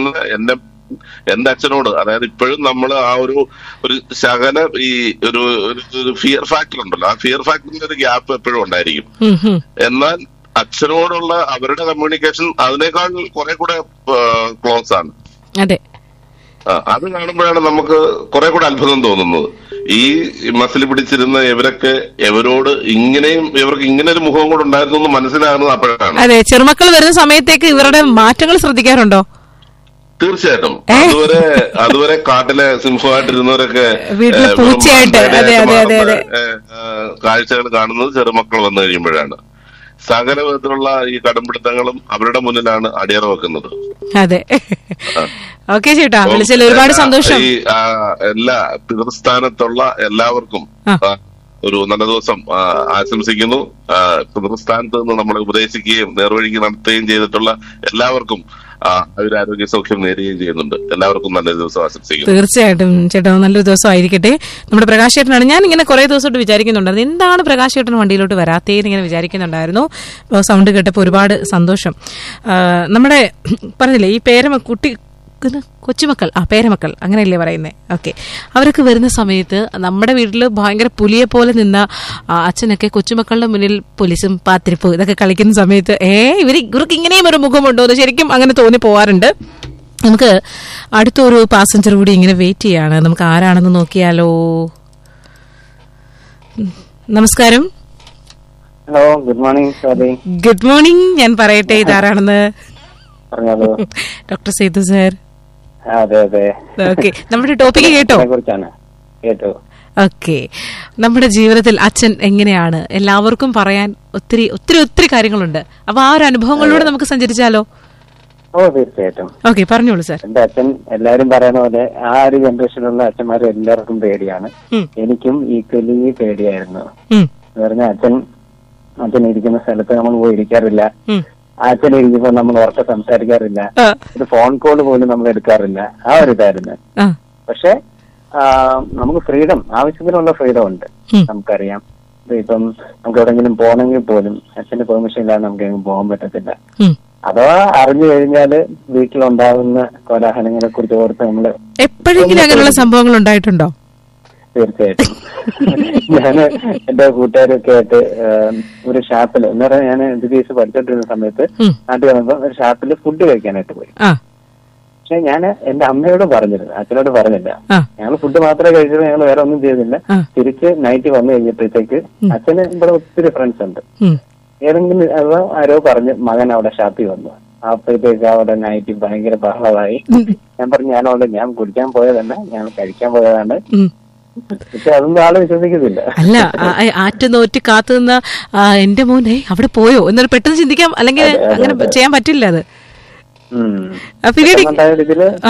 പറയുന്ന എന്റെ എന്റെ അച്ഛനോട് അതായത് ഇപ്പോഴും നമ്മൾ ആ ഒരു ഒരു ശകല ഈ ഒരു ഒരു ഫിയർ ഫാക്ടർ ഉണ്ടല്ലോ ആ ഫിയർ ഫാക്ടറിന്റെ ഒരു ഗ്യാപ്പ് എപ്പോഴും ഉണ്ടായിരിക്കും ഉം, ഉം. എന്നാൽ അച്ഛനോടുള്ള അവരുടെ കമ്മ്യൂണിക്കേഷൻ അതിനേക്കാൾ കുറെ കൂടെ ക്ലോസ് ആണ് അതെ ആ, അത് കാണുമ്പോഴാണ് നമുക്ക് കുറെ കൂടെ അത്ഭുതം തോന്നുന്നത് ഈ മസിൽ പിടിച്ചിരുന്ന ഇവരൊക്കെ ഇവരോട് ഇങ്ങനെയും ഇവർക്ക് ഇങ്ങനെ ഒരു മുഖം കൂടെ ഉണ്ടായിരുന്നു എന്ന് മനസ്സിലാകുന്നത് അപ്പോഴാണ് അതെ ചെറുമക്കൾ വരുന്ന സമയത്തേക്ക് ഇവരുടെ മാറ്റങ്ങൾ ശ്രദ്ധിക്കാറുണ്ടോ തീർച്ചയായിട്ടും അതുവരെ അതുവരെ കാട്ടിലെ സിംഹമായിട്ടിരുന്നവരൊക്കെ വീട്ടിലെ ഏ, വെറും പൂച്ചയായിട്ട്, അതെ, അതെ, അതെ, മാറുന്ന, അതെ. ഏ, ഏ, കാഴ്ചകൾ കാണുന്നത് ചെറുമക്കൾ വന്നു കഴിയുമ്പോഴാണ് സകല വിധത്തിലുള്ള ഈ കടുംപിടുത്തങ്ങളും അവരുടെ മുന്നിലാണ് അടിയറ വെക്കുന്നത് അതെ ഓക്കെ ചേട്ടാ വിളിച്ചതിൽ ഒരുപാട് എല്ലാ- സന്തോഷം ഈ ആ, എല്ലാ പിതൃസ്ഥാനത്തുള്ള എല്ലാവർക്കും ആ. ആ, ഒരു നല്ല ദിവസം ആ, ആശംസിക്കുന്നു ആ, പിതൃസ്ഥാനത്ത് നിന്ന് നമ്മളെ ഉപദേശിക്കുകയും നേർവഴിക്ക് നടത്തുകയും ചെയ്തിട്ടുള്ള എല്ലാവർക്കും ആ, ആയുരാരോഗ്യ സൗഖ്യം നേരുകയും ചെയ്യുന്നുണ്ട് എല്ലാവർക്കും നല്ലൊരു ദിവസം ആശംസിക്കുന്നു തീർച്ചയായിട്ടും ചേട്ടാ നല്ലൊരു ദിവസം ആയിരിക്കട്ടെ നമ്മുടെ പ്രകാശ് ചേട്ടനാണ് ഞാൻ ഇങ്ങനെ കുറെ ദിവസമായിട്ട് വിചാരിക്കുന്നുണ്ടായിരുന്നു എന്താണ് പ്രകാശ് ചേട്ടൻ വണ്ടിയിലോട്ട് വരാത്തേന്ന് ഇങ്ങനെ വിചാരിക്കുന്നുണ്ടായിരുന്നു അപ്പോൾ സൗണ്ട് കേട്ടപ്പോൾ ഒരുപാട് സന്തോഷം ആ, നമ്മുടെ പറഞ്ഞില്ലേ ഈ പേരമ കുട്ടി ഇത് കൊച്ചുമക്കൾ ആ പേരമക്കൾ അങ്ങനെയല്ലേ പറയുന്നത് ഓക്കെ അവരൊക്കെ വരുന്ന സമയത്ത് നമ്മുടെ വീട്ടിൽ ഭയങ്കര പുലിയെ പോലെ നിന്ന ആ, അച്ഛനൊക്കെ കൊച്ചുമക്കളുടെ മുന്നിൽ പോലീസും പാത്തിരിപ്പും ഇതൊക്കെ കളിക്കുന്ന സമയത്ത് ഏ ഇവർ ഇവർക്ക് ഇങ്ങനെയും ഒരു മുഖമുണ്ടോ എന്ന് ശരിക്കും അങ്ങനെ തോന്നി പോവാറുണ്ട് നമുക്ക് അടുത്തൊരു പാസഞ്ചർ കൂടി ഇങ്ങനെ വെയിറ്റ് ചെയ്യാണ് നമുക്ക് ആരാണെന്ന് നോക്കിയാലോ ഉം, നമസ്കാരം hello good morning sorry good morning ഞാൻ പറയട്ടെ ഇതാരാണെന്ന് പറഞ്ഞോളൂ ഡോക്ടർ സേതു സർ ആ, അതെ അതെ ഓക്കെ നമ്മുടെ ടോപ്പിക്ക് കേട്ടോ കുറിച്ചാണ് കേട്ടു ഓക്കെ നമ്മുടെ ജീവിതത്തിൽ അച്ഛൻ എങ്ങനെയാണ് എല്ലാവർക്കും പറയാൻ ഒത്തിരി ഒത്തിരി ഒത്തിരി കാര്യങ്ങളുണ്ട് അപ്പൊ ആ ഒരു അനുഭവങ്ങളിലൂടെ നമുക്ക് സഞ്ചരിച്ചാലോ ഓ തീർച്ചയായിട്ടും ഓക്കെ പറഞ്ഞോളൂ സാർ എന്റെ അച്ഛൻ എല്ലാരും പറയുന്ന പോലെ ആ ഒരു ജനറേഷനിലുള്ള അച്ഛന്മാർ എല്ലാവർക്കും പേടിയാണ് ഉം. എനിക്കും ഈക്വലി പേടിയായിരുന്നു ഉം, എന്ന് പറഞ്ഞാൽ അച്ഛൻ അച്ഛൻ ഇരിക്കുന്ന സ്ഥലത്ത് നമ്മൾ പോയി ഇരിക്കാറില്ല ഉം. അച്ഛൻ ഇരിക്കുമ്പോൾ നമ്മൾ ഉറക്കെ സംസാരിക്കാറില്ല ആ, ഒരു ഫോൺ കോൾ പോലും നമ്മൾ എടുക്കാറില്ല ആ ഒരു ഇതായിരുന്നു ആ, പക്ഷെ ആ, നമുക്ക് ഫ്രീഡം ആവശ്യത്തിനുള്ള ഫ്രീഡം ഉണ്ട് ഉം. നമുക്കറിയാം ഇത് ഇപ്പം നമുക്ക് എവിടെങ്കിലും പോകണമെങ്കിൽ പോലും അച്ഛന്റെ പെർമിഷൻ ഇല്ലാതെ നമുക്ക് എങ്ങും പോകാൻ പറ്റത്തില്ല ഉം. അഥവാ അറിഞ്ഞു കഴിഞ്ഞാല് വീട്ടിലുണ്ടാകുന്ന കോലാഹലങ്ങളെ കുറിച്ച് ഓർത്ത് നമ്മള് എപ്പോഴെങ്കിലും അങ്ങനെയുള്ള സംഭവങ്ങൾ ഉണ്ടായിട്ടുണ്ടോ തീർച്ചയായിട്ടും ഞാന് എന്റെ കൂട്ടുകാരൊക്കെ ആയിട്ട് ആ, ഒരു ഷാപ്പിൽ എന്ന് പറഞ്ഞാൽ ഞാൻ എം ബി എസ് പഠിച്ചോണ്ടിരുന്ന സമയത്ത് ഉം. നാട്ടിൽ വന്നപ്പോ ഒരു ഷാപ്പിൽ ഫുഡ് കഴിക്കാനായിട്ട് പോയി ആ പക്ഷെ ഞാൻ എന്റെ അമ്മയോട് പറഞ്ഞിരുന്നു അച്ഛനോട് പറഞ്ഞില്ല ആ ഞങ്ങൾ ഫുഡ് മാത്രമേ കഴിച്ചുള്ളൂ ഞങ്ങൾ വേറെ ഒന്നും ചെയ്തില്ല ആ. തിരിച്ച് നൈറ്റ് വന്നു കഴിഞ്ഞപ്പോഴത്തേക്ക് അച്ഛന് ഇവിടെ ഒത്തിരി ഫ്രണ്ട്സ് ഉണ്ട് ഉം. ഏതെങ്കിലും അതോ ആരോ പറഞ്ഞ് മകൻ അവിടെ ഷാപ്പിൽ വന്നു അപ്പോഴത്തേക്ക് അവിടെ നൈറ്റ് ഭയങ്കര ബഹളമായി ഞാൻ പറഞ്ഞു ഞാനവിടെ ഞാൻ കുടിക്കാൻ പോയതല്ല ഞാൻ കഴിക്കാൻ പോയതാണ് ഉം. പക്ഷെ അതൊന്നും ആള് വിശ്വസിക്കുന്നില്ല അല്ല ആ- ആ- ആറ്റ് നോറ്റ് കാത്തു നിന്ന ആ, എന്റെ മോനെ അവിടെ പോയോ എന്നൊരു പെട്ടെന്ന് ചിന്തിക്കാം അല്ലെങ്കിൽ അങ്ങനെ ചെയ്യാൻ പറ്റില്ല അത് ഉം. ആ, പിന്നീട് ഉണ്ടായ ഒരു ഇതില് ആ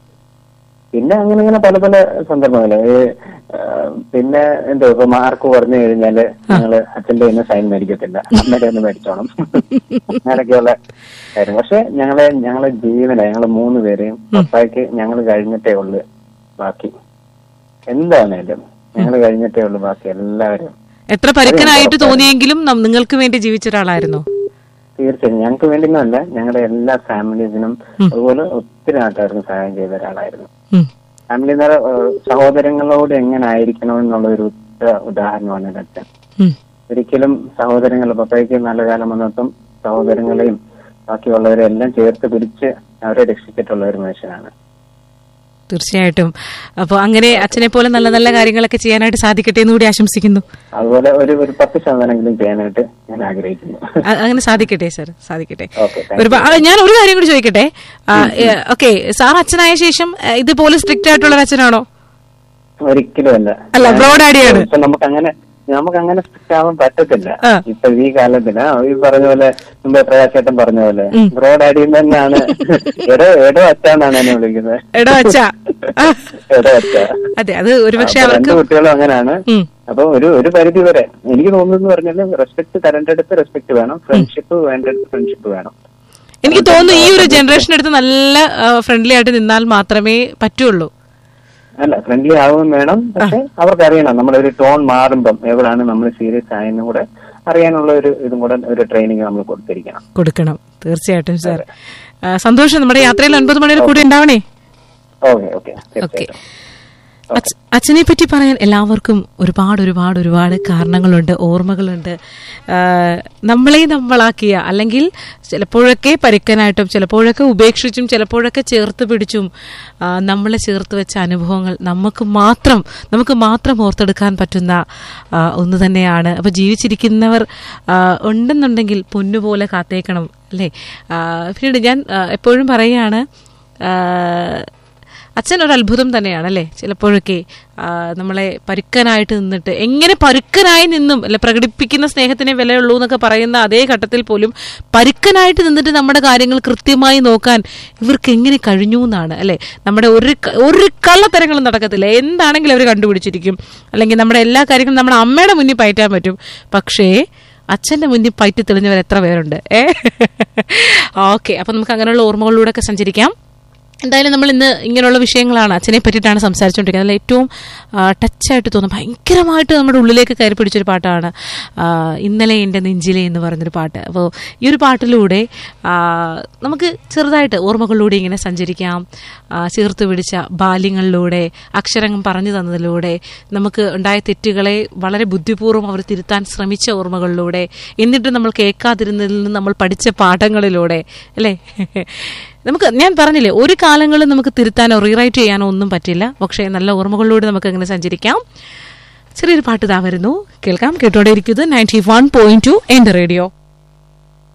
പിന്നെ അങ്ങനെ അങ്ങനെ പല പല സന്ദർഭങ്ങള് ഈ, ആ, പിന്നെ എന്തോ ഇപ്പൊ മാർക്ക് പറഞ്ഞു കഴിഞ്ഞാല് ഞങ്ങള് അച്ഛന്റെ കയ്യിൽ നിന്ന് സൈൻ മേടിക്കത്തില്ല അമ്മയുടെ ഒന്ന് മേടിച്ചോണം അങ്ങനെയൊക്കെയുള്ള കാര്യം പക്ഷെ ഞങ്ങളെ ഞങ്ങളെ ജീവന ഞങ്ങള് മൂന്ന് പേരെയും പപ്പായ്ക്ക് ഞങ്ങൾ കഴിഞ്ഞിട്ടേ ഉള്ളു ബാക്കി എന്താണേലും ഞങ്ങൾ കഴിഞ്ഞിട്ടേ ഉള്ളു ബാക്കി എല്ലാവരും എത്ര പരുക്കനായിട്ട് തോന്നിയെങ്കിലും നം- നിങ്ങൾക്ക് വേണ്ടി ജീവിച്ച ഒരാളായിരുന്നു തീർച്ചയായും ഞങ്ങൾക്ക് വേണ്ടിയൊന്നുമല്ല ഞങ്ങളുടെ എല്ലാ ഫാമിലീസിനും അതുപോലെ ഒത്തിരി നാട്ടുകാർക്കും സഹായം ചെയ്ത ഒരാളായിരുന്നു ഉം. ഫാമിലി എന്ന് പറഞ്ഞാൽ, ഏഹ്, സഹോദരങ്ങളോട് എങ്ങനെ ആയിരിക്കണം എന്നുള്ള ഒരു ഉറ്റ ഉദാഹരണമാണ് എൻ്റെ അച്ഛൻ ഉം. ഒരിക്കലും സഹോദരങ്ങൾ പപ്പയ്ക്ക് നല്ല കാലം വന്നപ്പം സഹോദരങ്ങളെയും ബാക്കിയുള്ളവരെ എല്ലാം ചേർത്ത് പിടിച്ച് അവരെ രക്ഷിച്ചിട്ടുള്ള ഒരു മനുഷ്യനാണ് തീർച്ചയായിട്ടും അപ്പൊ അങ്ങനെ അച്ഛനെ പോലെ നല്ല നല്ല കാര്യങ്ങളൊക്കെ ചെയ്യാനായിട്ട് സാധിക്കട്ടെ എന്ന് കൂടി ആശംസിക്കുന്നു അതുപോലെ ഒരു ഒരു പത്ത് ശതമാനമെങ്കിലും ചെയ്യാനായിട്ട് ഞാൻ ആഗ്രഹിക്കുന്നു അ- അങ്ങനെ സാധിക്കട്ടെ സർ സാധിക്കട്ടെ ഓക്കെ താങ്ക് ഒരുപാട് ആ, ഞാൻ ഒരു കാര്യം കൂടി ചോദിക്കട്ടെ ഓക്കെ സാർ അച്ഛനായ ശേഷം ആ, ഇതുപോലെ സ്ട്രിക്റ്റ് ആയിട്ടുള്ള ഒരു അച്ഛനാണോ ഒരിക്കലും അല്ല അല്ല, broad ആടിയാണ്. ഇപ്പൊ നമുക്ക് അങ്ങനെ നമുക്ക് അങ്ങനെ സ്ട്രിക്റ്റ് ആവാൻ പറ്റത്തില്ല ആ. ഇപ്പൊ ഈ കാലത്തിന് ആ, ഈ പറഞ്ഞ പോലെ മുമ്പേ പ്രകാശേട്ടൻ പറഞ്ഞ പോലെ ബ്രോഡ് അടിയിൽ തന്നെയാണ് എടോ എടോ അച്ഛന്നാണ് എന്നെ വിളിക്കുന്നത് എടോ അച്ഛ എടോ അച്ഛ അതെ അത് ഒരുപക്ഷെ അപ്പൊ അവർക്ക് രണ്ട് കുട്ടികളും അങ്ങനെയാണ് ഉം. അപ്പൊ ഒരു ഒരു പരിധി വരെ എനിക്ക് തോന്നുന്നു പറഞ്ഞാൽ റെസ്പെക്ട് തരേണ്ടടുത്ത് റെസ്പെക്ട് വേണം ഫ്രണ്ട്ഷിപ്പ് വേണ്ടടുത്ത് ഫ്രണ്ട്ഷിപ്പ് വേണം എനിക്ക് തോന്നുന്നു ഈ ഒരു ജനറേഷൻ എടുത്ത് നല്ല ഫ്രണ്ട്ലി ആയിട്ട് നിന്നാൽ മാത്രമേ പറ്റുള്ളൂ അല്ല ഫ്രണ്ട്ലി ആവുകയും വേണം പക്ഷെ അവർക്ക് അറിയണം നമ്മുടെ ഒരു ടോൺ മാറുമ്പം എവിടാണ് നമ്മൾ സീരിയസ് ആയെന്നും കൂടെ അറിയാനുള്ള ഒരു ഇതും കൂടെ ഒരു ട്രെയിനിങ് നമ്മൾ കൊടുത്തിരിക്കണം കൊടുക്കണം തീർച്ചയായിട്ടും സാർ ആ, സന്തോഷം നമ്മുടെ യാത്രയിൽ ഒൻപത് മണിയുടെ കൂടെ ഉണ്ടാവണേ ഓക്കെ ഓക്കെ ഓക്കെ തീർച്ചയായിട്ടും അച്ഛനെ പറ്റി പറയാൻ എല്ലാവർക്കും ഒരുപാട് ഒരുപാട് ഒരുപാട് കാരണങ്ങളുണ്ട് ഓർമ്മകളുണ്ട് ആ, നമ്മളെ നമ്മളാക്കിയ അല്ലെങ്കിൽ ചിലപ്പോഴൊക്കെ പരുക്കനായിട്ടും ചിലപ്പോഴൊക്കെ ഉപേക്ഷിച്ചും ചിലപ്പോഴൊക്കെ ചേർത്ത് പിടിച്ചും ആ, നമ്മളെ ചേർത്ത് വെച്ച അനുഭവങ്ങൾ നമുക്ക് മാത്രം നമുക്ക് മാത്രം ഓർത്തെടുക്കാൻ പറ്റുന്ന ആ, ഒന്ന് തന്നെയാണ് അപ്പോൾ ജീവിച്ചിരിക്കുന്നവർ ആ, ഉണ്ടെന്നുണ്ടെങ്കിൽ പൊന്നുപോലെ കാത്തേക്കണം അല്ലേ ആ, പിന്നീട് ഞാൻ ആ, എപ്പോഴും പറയുകയാണ് ആ, അച്ഛൻ ഒരു അത്ഭുതം തന്നെയാണ് അല്ലേ ചിലപ്പോഴൊക്കെ ആ, നമ്മളെ പരുക്കനായിട്ട് നിന്നിട്ട് എങ്ങനെ പരുക്കനായി നിന്നും അല്ലെ പ്രകടിപ്പിക്കുന്ന സ്നേഹത്തിനെ വിലയുള്ളൂ എന്നൊക്കെ പറയുന്ന അതേ ഘട്ടത്തിൽ പോലും പരുക്കനായിട്ട് നിന്നിട്ട് നമ്മുടെ കാര്യങ്ങൾ കൃത്യമായി നോക്കാൻ ഇവർക്ക് എങ്ങനെ കഴിഞ്ഞു എന്നാണ് അല്ലെ നമ്മുടെ ഒരു ക- ഒരു കള്ളത്തരങ്ങളും നടക്കത്തില്ല എന്താണെങ്കിലും അവർ കണ്ടുപിടിച്ചിരിക്കും അല്ലെങ്കിൽ നമ്മുടെ എല്ലാ കാര്യങ്ങളും നമ്മുടെ അമ്മയുടെ മുന്നിൽ പയറ്റാൻ പറ്റും പക്ഷേ അച്ഛന്റെ മുന്നിൽ പയറ്റി തെളിഞ്ഞവർ എത്ര പേരുണ്ട് ഏ ഓക്കെ അപ്പൊ നമുക്ക് അങ്ങനെയുള്ള ഓർമ്മകളിലൂടെ ഒക്കെ സഞ്ചരിക്കാം എന്തായാലും നമ്മൾ ഇന്ന് ഇങ്ങനെയുള്ള വിഷയങ്ങളാണ് അച്ഛനെ പറ്റിയിട്ടാണ് സംസാരിച്ചുകൊണ്ടിരിക്കുന്നത് അതിൽ ഏറ്റവും ടച്ചായിട്ട് തോന്നുന്നു ഭയങ്കരമായിട്ട് നമ്മുടെ ഉള്ളിലേക്ക് കയറി പിടിച്ചൊരു പാട്ടാണ് ആ, ഇന്നലെ എൻ്റെ നെഞ്ചിലെ എന്ന് പറയുന്നൊരു പാട്ട് അപ്പോൾ ഈ ഒരു പാട്ടിലൂടെ ആ, നമുക്ക് ചെറുതായിട്ട് ഓർമ്മകളിലൂടെ ഇങ്ങനെ സഞ്ചരിക്കാം ആ, ചേർത്ത് പിടിച്ച ബാല്യങ്ങളിലൂടെ അക്ഷരങ്ങൾ പറഞ്ഞു തന്നതിലൂടെ നമുക്ക് ഉണ്ടായ തെറ്റുകളെ വളരെ ബുദ്ധിപൂർവ്വം അവർ തിരുത്താൻ ശ്രമിച്ച ഓർമ്മകളിലൂടെ എന്നിട്ട് നമ്മൾ കേൾക്കാതിരുന്നതിൽ നിന്ന് നമ്മൾ പഠിച്ച പാഠങ്ങളിലൂടെ അല്ലേ നമുക്ക് ഞാൻ പറഞ്ഞില്ലേ ഒരു കാലങ്ങളിൽ നമുക്ക് തിരുത്താനോ റീറൈറ്റ് ചെയ്യാനോ ഒന്നും പറ്റില്ല പക്ഷേ നല്ല ഓർമ്മകളിലൂടെ നമുക്ക് അങ്ങനെ സഞ്ചരിക്കാം ചെറിയൊരു പാട്ട് ഇതാ വരുന്നു കേൾക്കാം കേട്ടോടെ ഇരിക്കുന്നത് നയൻറ്റി വൺ പോയിന്റ് ടു എൻ്റെ റേഡിയോ